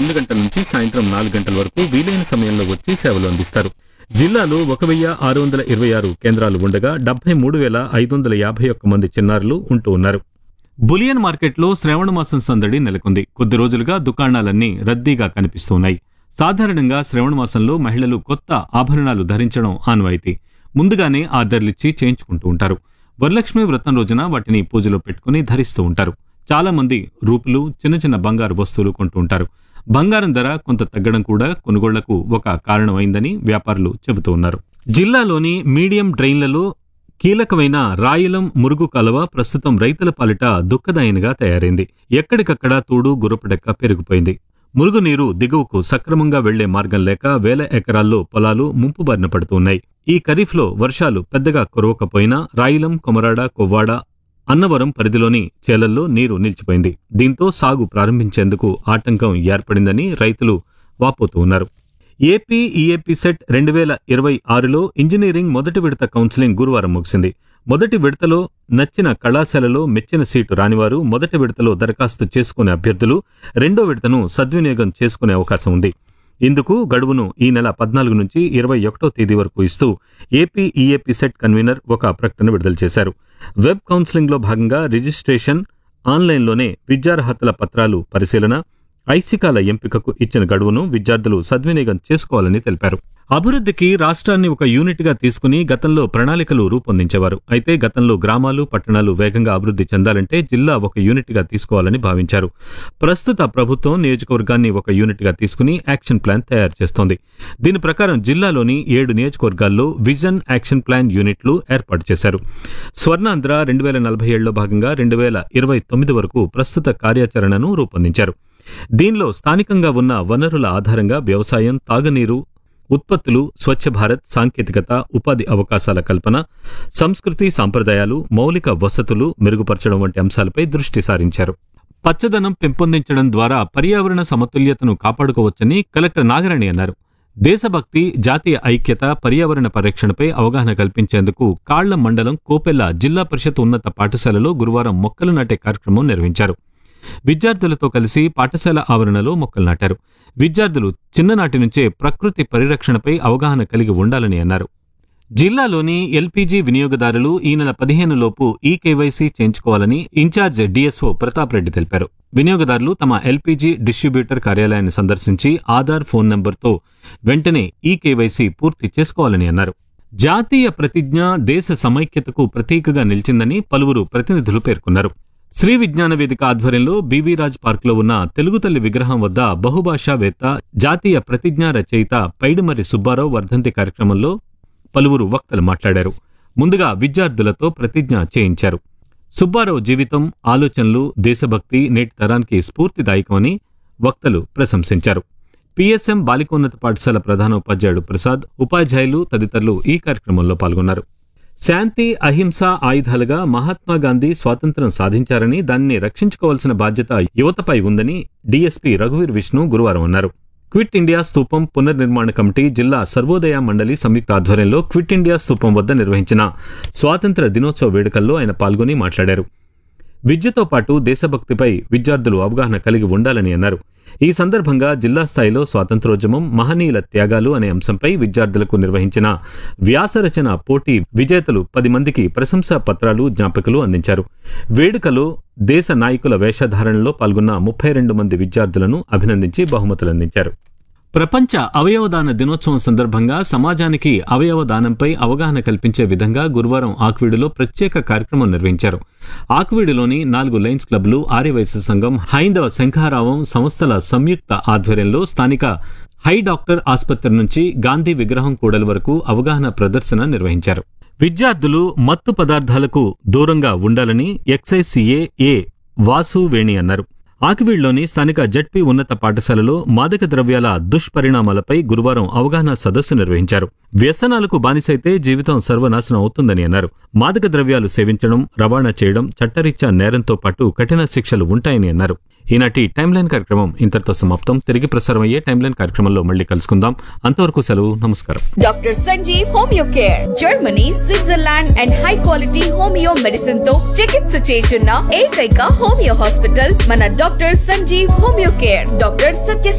రెండు గంటల నుంచి సాయంత్రం నాలుగు గంటల వరకు వీలైన సమయంలో వచ్చి సేవలు అందిస్తారు జిల్లాలో ఒక వెయ్యి ఆరు వందల ఇరవై ఆరు కేంద్రాలు ఉండగా డెబ్బై మూడు వేల ఐదు వందల యాభై ఒక్క మంది చిన్నారులు ఉంటూ ఉన్నారు బులియన్ మార్కెట్లో శ్రావణ మాసం సందడి నెలకొంది కొద్ది రోజులుగా దుకాణాలన్నీ రద్దీగా కనిపిస్తున్నాయి సాధారణంగా శ్రావణ మాసంలో మహిళలు కొత్త ఆభరణాలు ధరించడం ఆనవాయితీ ముందుగానే ఆర్డర్లిచ్చి చేయించుకుంటూ ఉంటారు వరలక్ష్మి వ్రతం రోజున వాటిని పూజలో పెట్టుకుని ధరిస్తూ ఉంటారు చాలా మంది రూపులు చిన్న చిన్న బంగారు వస్తువులు కొంటూ ఉంటారు బంగారం ధర కొంత తగ్గడం కూడా కొనుగోళ్లకు ఒక కారణమైందని వ్యాపారులు చెబుతూ ఉన్నారు జిల్లాలోని మీడియం డ్రైన్లలో కీలకమైన రాయలం మురుగు కలవ ప్రస్తుతం రైతుల పాలిట దుఃఖదాయనిగా తయారైంది ఎక్కడికక్కడ తూడు గుర్రపుడెక్క పెరిగిపోయింది మురుగునీరు దిగువకు సక్రమంగా వెళ్లే మార్గం లేక వేల ఎకరాల్లో పొలాలు ముంపు బారిన పడుతున్నాయి ఈ ఖరీఫ్లో వర్షాలు పెద్దగా కురవకపోయినా రాయిలం కొమరాడ కొవ్వాడ అన్నవరం పరిధిలోని చేలల్లో నీరు నిలిచిపోయింది దీంతో సాగు ప్రారంభించేందుకు ఆటంకం ఏర్పడిందని రైతులు వాపోతూ ఉన్నారు ఏపీ ఈఏపీ సెట్ రెండు వేల ఇరవై ఆరులో ఇంజనీరింగ్ మొదటి విడత కౌన్సిలింగ్ గురువారం ముగిసింది మొదటి విడతలో నచ్చిన కళాశాలలో మెచ్చిన సీటు రానివారు మొదటి విడతలో దరఖాస్తు చేసుకునే అభ్యర్థులు రెండో విడతను సద్వినియోగం చేసుకునే అవకాశం ఉంది ఇందుకు గడువును ఈ నెల పద్నాలుగు నుంచి ఇరవై ఒకటో తేదీ వరకు ఇస్తూ ఏపీ ఈఏపీ సెట్ కన్వీనర్ ఒక ప్రకటన విడుదల చేశారు వెబ్ కౌన్సిలింగ్లో భాగంగా రిజిస్ట్రేషన్ ఆన్లైన్లోనే విద్యార్హతల పత్రాలు పరిశీలన ఐసికాల ఎంపికకు ఇచ్చిన గడువును విద్యార్థులు సద్వినియోగం చేసుకోవాలని తెలిపారు అభివృద్ధికి రాష్ట్రాన్ని ఒక యూనిట్గా తీసుకుని గతంలో ప్రణాళికలు రూపొందించేవారు అయితే గతంలో గ్రామాలు పట్టణాలు వేగంగా అభివృద్ధి చెందాలంటే జిల్లా ఒక యూనిట్గా తీసుకోవాలని భావించారు ప్రస్తుత ప్రభుత్వం నియోజకవర్గాన్ని ఒక యూనిట్గా తీసుకుని యాక్షన్ ప్లాన్ తయారు చేస్తోంది దీని ప్రకారం జిల్లాలోని ఏడు నియోజకవర్గాల్లో విజన్ యాక్షన్ ప్లాన్ యూనిట్లు ఏర్పాటు చేశారు స్వర్ణాంధ్ర రెండు వేల నలభై ఏడులో భాగంగా రెండు వేల ఇరవై తొమ్మిది వరకు ప్రస్తుత కార్యాచరణను రూపొందించారు దీనిలో స్థానికంగా ఉన్న వనరుల ఆధారంగా వ్యవసాయం తాగునీరు ఉత్పత్తులు స్వచ్ఛ భారత్ సాంకేతికత ఉపాధి అవకాశాల కల్పన సంస్కృతి సాంప్రదాయాలు మౌలిక వసతులు మెరుగుపరచడం వంటి అంశాలపై దృష్టి సారించారు పచ్చదనం పెంపొందించడం ద్వారా పర్యావరణ సమతుల్యతను కాపాడుకోవచ్చని కలెక్టర్ నాగరాణి అన్నారు దేశభక్తి జాతీయ ఐక్యత పర్యావరణ పరిరక్షణపై అవగాహన కల్పించేందుకు కాళ్ల మండలం కోపెల్ల జిల్లా పరిషత్ ఉన్నత పాఠశాలలో గురువారం మొక్కలు నాటే కార్యక్రమం నిర్వహించారు విద్యార్థులతో కలిసి పాఠశాల ఆవరణలో మొక్కలు నాటారు విద్యార్థులు చిన్ననాటి నుంచే ప్రకృతి పరిరక్షణపై అవగాహన కలిగి ఉండాలని అన్నారు జిల్లాలోని ఎల్పీజీ వినియోగదారులు ఈ నెల పదిహేను లోపు ఈ కేవైసీ చేయించుకోవాలని ఇన్ఛార్జ్ డిఎస్ఓ ప్రతాప్ రెడ్డి తెలిపారు వినియోగదారులు తమ ఎల్పీజీ డిస్ట్రిబ్యూటర్ కార్యాలయాన్ని సందర్శించి ఆధార్ ఫోన్ నంబర్తో వెంటనే ఈ కేవైసీ పూర్తి చేసుకోవాలని అన్నారు జాతీయ ప్రతిజ్ఞ దేశ సమైక్యతకు ప్రతీకగా నిలిచిందని పలువురు ప్రతినిధులు పేర్కొన్నారు శ్రీ విజ్ఞాన వేదిక ఆధ్వర్యంలో బీవీ రాజ్ పార్కులో ఉన్న తెలుగు తల్లి విగ్రహం వద్ద బహుభాషావేత్త జాతీయ ప్రతిజ్ఞా రచయిత పైడిమర్రి సుబ్బారావు వర్ధంతి కార్యక్రమంలో పలువురు వక్తలు మాట్లాడారు ముందుగా విద్యార్థులతో ప్రతిజ్ఞ చేయించారు సుబ్బారావు జీవితం ఆలోచనలు దేశభక్తి నేటి తరానికి స్ఫూర్తిదాయకమని వక్తలు ప్రశంసించారు పిఎస్ఎం బాలికోన్నత పాఠశాల ప్రధానోపాధ్యాయుడు ప్రసాద్ ఉపాధ్యాయులు తదితరులు ఈ కార్యక్రమంలో పాల్గొన్నారు శాంతి అహింస ఆయుధాలుగా మహాత్మా గాంధీ స్వాతంత్ర్యం సాధించారని దాన్ని రక్షించుకోవాల్సిన బాధ్యత యువతపై ఉందని డీఎస్పీ రఘువీర్ విష్ణు గురువారం అన్నారు క్విట్ ఇండియా స్తూపం పునర్నిర్మాణ కమిటీ జిల్లా సర్వోదయ మండలి సంయుక్త ఆధ్వర్యంలో క్విట్ ఇండియా స్తూపం వద్ద నిర్వహించిన స్వాతంత్ర దినోత్సవ వేడుకల్లో ఆయన పాల్గొని మాట్లాడారు విద్యతో పాటు దేశభక్తిపై విద్యార్థులు అవగాహన కలిగి ఉండాలని అన్నారు ఈ సందర్భంగా జిల్లా స్థాయిలో స్వాతంత్రోద్యమం మహనీయుల త్యాగాలు అనే అంశంపై విద్యార్థులకు నిర్వహించిన వ్యాసరచన పోటీ విజేతలు పది మందికి ప్రశంసా పత్రాలు జ్ఞాపకులు అందించారు వేడుకలో దేశ నాయకుల వేషధారణలో పాల్గొన్న ముప్పై రెండు మంది విద్యార్థులను అభినందించి బహుమతులు అందించారు ప్రపంచ అవయవదాన దినోత్సవం సందర్భంగా సమాజానికి అవయవ దానంపై అవగాహన కల్పించే విధంగా గురువారం ఆక్వీడులో ప్రత్యేక కార్యక్రమం నిర్వహించారు ఆక్వీడులోని నాలుగు లయన్స్ క్లబ్లు ఆర్యవైశ్య సంఘం హైందవ శంఖారావం సంస్థల సంయుక్త ఆధ్వర్యంలో స్థానిక హై డాక్టర్ ఆసుపత్రి నుంచి గాంధీ విగ్రహం కూడలి వరకు అవగాహన ప్రదర్శన నిర్వహించారు విద్యార్థులు మత్తు పదార్థాలకు దూరంగా ఉండాలని ఎక్సైజ్ సిఏ ఏ వాసు వేణి అన్నారు ఆకివీడ్లోని స్థానిక జడ్పీ ఉన్నత పాఠశాలలో మాదక ద్రవ్యాల దుష్పరిణామాలపై గురువారం అవగాహన సదస్సు నిర్వహించారు వ్యసనాలకు బానిసైతే జీవితం సర్వనాశనం అవుతుందని అన్నారు మాదక ద్రవ్యాలు సేవించడం రవాణా చేయడం చట్టరీత్యా నేరంతో పాటు కఠిన శిక్షలు ఉంటాయని అన్నారు ఈనాటి టైమ్ లైన్ కార్యక్రమం ఇంతటితో సమాప్తం తిరిగి ప్రసారం అయ్యే టైమ్ లైన్ కార్యక్రమంలో మళ్ళీ కలుసుకుందాం అంతవరకు సెలవు నమస్కారం doctor Sanjeev homeo care Germany Switzerland and high quality homeo medicine తో చికిత్స చేస్తున్న ఏకైక హోమియో హాస్పిటల్ మన doctor Sanjeev homeo care doctor సత్య